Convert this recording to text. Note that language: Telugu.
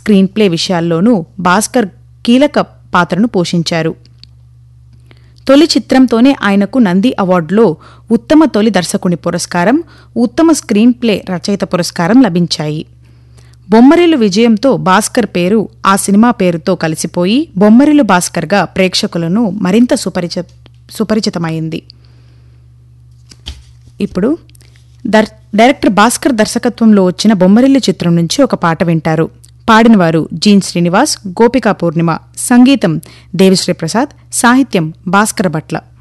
స్క్రీన్ ప్లే విషయాల్లోనూ భాస్కర్ కీలక పాత్రను పోషించారు తొలి చిత్రంతోనే ఆయనకు నంది అవార్డులో ఉత్తమ తొలి దర్శకుని పురస్కారం ఉత్తమ స్క్రీన్ ప్లే రచయిత పురస్కారం లభించాయి బొమ్మరిల్లు విజయంతో భాస్కర్ పేరు ఆ సినిమా పేరుతో కలిసిపోయి బొమ్మరిల్లు భాస్కర్గా ప్రేక్షకులను మరింత సుపరిచ సుపరిచితమైంది ఇప్పుడు దర్ డైరెక్టర్ భాస్కర్ దర్శకత్వంలో వచ్చిన బొమ్మరిల్లు చిత్రం నుంచి ఒక పాట వింటారు పాడినవారు జీన్ శ్రీనివాస్ గోపికా పూర్ణిమ సంగీతం దేవిశ్రీ ప్రసాద్ సాహిత్యం భాస్కర్ భట్ల